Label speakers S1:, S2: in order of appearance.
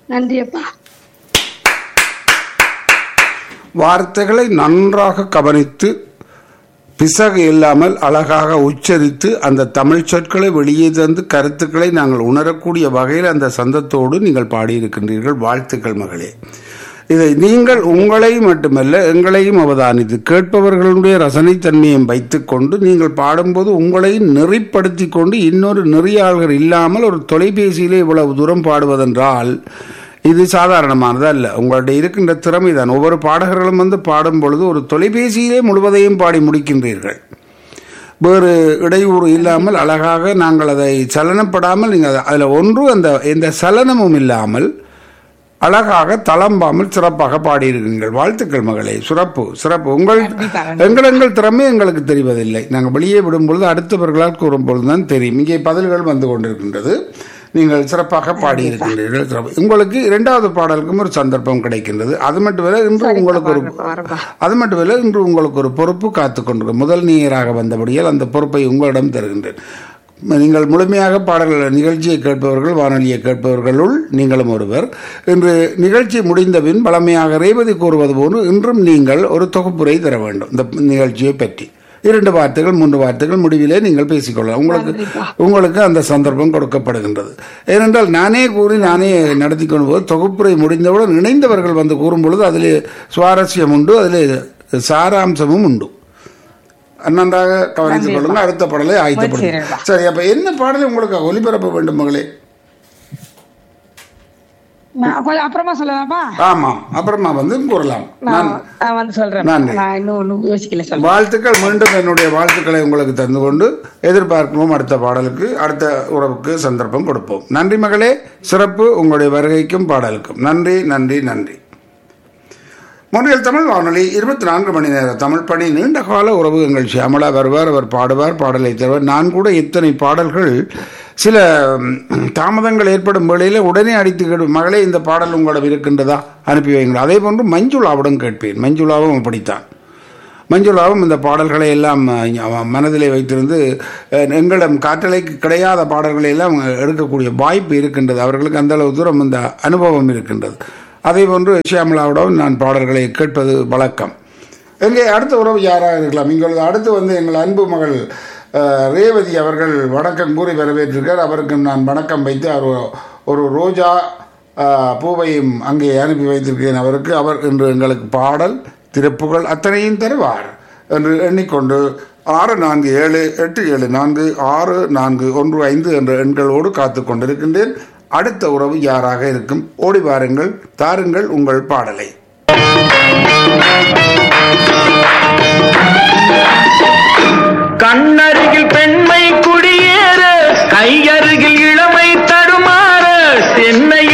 S1: நன்றி அப்பா
S2: வார்த்தைகளை நன்றாக கவனித்து பிசகு இல்லாமல் அழகாக உச்சரித்து அந்த தமிழ் சொற்களை வெளியே தந்து கருத்துக்களை நாங்கள் உணரக்கூடிய வகையில் அந்த சந்தத்தோடு நீங்கள் பாடியிருக்கின்றீர்கள் வாழ்த்துக்கள் மகளே இதை நீங்கள் உங்களை மட்டுமல்ல எங்களையும் அவதானித்து கேட்பவர்களுடைய ரசனைத்தன்மையும் வைத்துக்கொண்டு நீங்கள் பாடும்போது உங்களை நெறிப்படுத்தி கொண்டு இன்னொரு நெறியாளர்கள் இல்லாமல் ஒரு தொலைபேசியிலே இவ்வளவு தூரம் பாடுவதென்றால் இது சாதாரணமானது அல்ல உங்களுடைய இருக்கின்ற திறமை தான் ஒவ்வொரு பாடகர்களும் வந்து பாடும் பொழுது ஒரு தொலைபேசியிலே முழுவதையும் பாடி முடிக்கின்றீர்கள் வேறு இடையூறு இல்லாமல் அழகாக நாங்கள் அதை சலனப்படாமல் நீங்கள் அதில் ஒன்று அந்த எந்த சலனமும் இல்லாமல் அழகாக தளம்பாமல் சிறப்பாக பாடியிருக்கிறீர்கள் வாழ்த்துக்கள் மகளே சிறப்பு சிறப்பு உங்கள் எங்கள் எங்கள் திறமை எங்களுக்கு தெரிவதில்லை நாங்கள் வெளியே விடும் பொழுது அடுத்தவர்களால் கூறும் பொழுது தான் தெரியும் இங்கே பதில்கள் வந்து கொண்டிருக்கின்றது நீங்கள் சிறப்பாக பாடியிருக்கின்றீர்கள் சிறப்பு உங்களுக்கு இரண்டாவது பாடலுக்கும் ஒரு சந்தர்ப்பம் கிடைக்கின்றது அது மட்டுமல்ல இன்று உங்களுக்கு ஒரு
S1: வரப்பா
S2: அது மட்டுமல்ல இன்று உங்களுக்கு ஒரு பொறுப்பு காத்து கொண்டிருக்கும் முதல் நீராக வந்தபடியால் அந்த பொறுப்பை உங்களிடம் தருகின்றேன் நீங்கள் முழுமையாக பாடல்கள் நிகழ்ச்சியை கேட்பவர்கள் வானொலியை கேட்பவர்களுள் நீங்களும் ஒருவர் இன்று நிகழ்ச்சி முடிந்தபின் பழமையாக ரேவதி கூறுவது போன்று இன்றும் நீங்கள் ஒரு தொகுப்புரை தர வேண்டும் இந்த நிகழ்ச்சியை பற்றி இரண்டு வார்த்தைகள் மூன்று வார்த்தைகள் முடிவிலே நீங்கள் பேசிக்கொள்ளலாம் உங்களுக்கு உங்களுக்கு அந்த சந்தர்ப்பம் கொடுக்கப்படுகின்றது ஏனென்றால் நானே கூறி நானே நடத்தி கொண்டு போது தொகுப்புரை முடிந்தவுடன் இணைந்தவர்கள் வந்து கூறும் பொழுது அதிலே சுவாரஸ்யம் உண்டு அதிலே சாராம்சமும் உண்டு நன்றாக கவனித்துக் கொள்ளுங்க அடுத்த பாடலை ஆயத்தப்படுங்க
S1: முயற்சி
S2: சரி அப்ப என்ன பாடலை உங்களுக்கு ஒலிபரப்ப வேண்டும் மகளே
S1: நான் கொஞ்சம் அப்புறமா சொல்லலாமா
S2: ஆமாம் அப்புறமா வந்து கூறலாம் நான்
S1: நான் வந்து சொல்றேன்
S2: நன்றி.
S1: நான் இன்னும் ஒன்றும் யோசிக்கல சொல்றேன்
S2: வாழ்த்துக்கள் மீண்டும் என்னுடைய வாழ்த்துக்களை உங்களுக்கு தந்து கொண்டு எதிர்பார்க்கிறோம் அடுத்த பாடலுக்கு அடுத்த உறவுக்கு சந்தர்ப்பம் கொடுப்போம் நன்றி மகளே சிறப்பு உங்களுடைய வருகைக்கும் பாடலுக்கும் நன்றி நன்றி நன்றி மொழியல் தமிழ் வானொலி இருபத்தி நான்கு மணி நேர தமிழ் பணி நீண்ட கால உறவு எங்கள் ஷியாமலா வருவார் அவர் பாடுவார் பாடலை தருவார் நான் கூட இத்தனை பாடல்கள் சில ம், தாமதங்கள் ஏற்படும் வேளையில் உடனே அடித்து கேடு மகளே இந்த பாடல் உங்களிடம் இருக்கின்றதா அனுப்பி வைங்கள் அதே போன்று மஞ்சுளாவிடம் கேட்பேன் மஞ்சுளாவும் அப்படித்தான் மஞ்சுளாவும் இந்த பாடல்களை எல்லாம் அஹ், மனதிலே வைத்திருந்து அஹ், எங்களிடம் காற்றலைக்கு கிடையாத பாடல்களை எல்லாம் எடுக்கக்கூடிய வாய்ப்பு இருக்கின்றது அவர்களுக்கு அந்த அளவு தூரம் இந்த அனுபவம் இருக்கின்றது அதே போன்று ஷியாமலாவிடம் நான் பாடல்களை கேட்பது வழக்கம் எங்கே அடுத்த உறவு யாராக இருக்கலாம் எங்களது அடுத்து வந்து எங்கள் அன்பு மகள் அஹ், ரேவதி அவர்கள் வணக்கம் கூறி வரவேற்றிருக்கார் அவருக்கு நான் வணக்கம் வைத்து அவர் ஒரு- ஒரு ரோஜா அஹ், பூவையும் அங்கே அனுப்பி வைத்திருக்கிறேன் அவருக்கு அவர் இன்று எங்களுக்கு பாடல் திருப்புகள் அத்தனையும் தருவார் என்று எண்ணிக்கொண்டு ஆறு நான்கு ஏழு எட்டு ஏழு நான்கு ஆறு நான்கு ஒன்று ஐந்து என்ற எண்களோடு காத்து கொண்டிருக்கின்றேன் அடுத்த உறவு யாராக இருக்கும் ஓடி வாருங்கள் தாருங்கள் உங்கள் பாடலை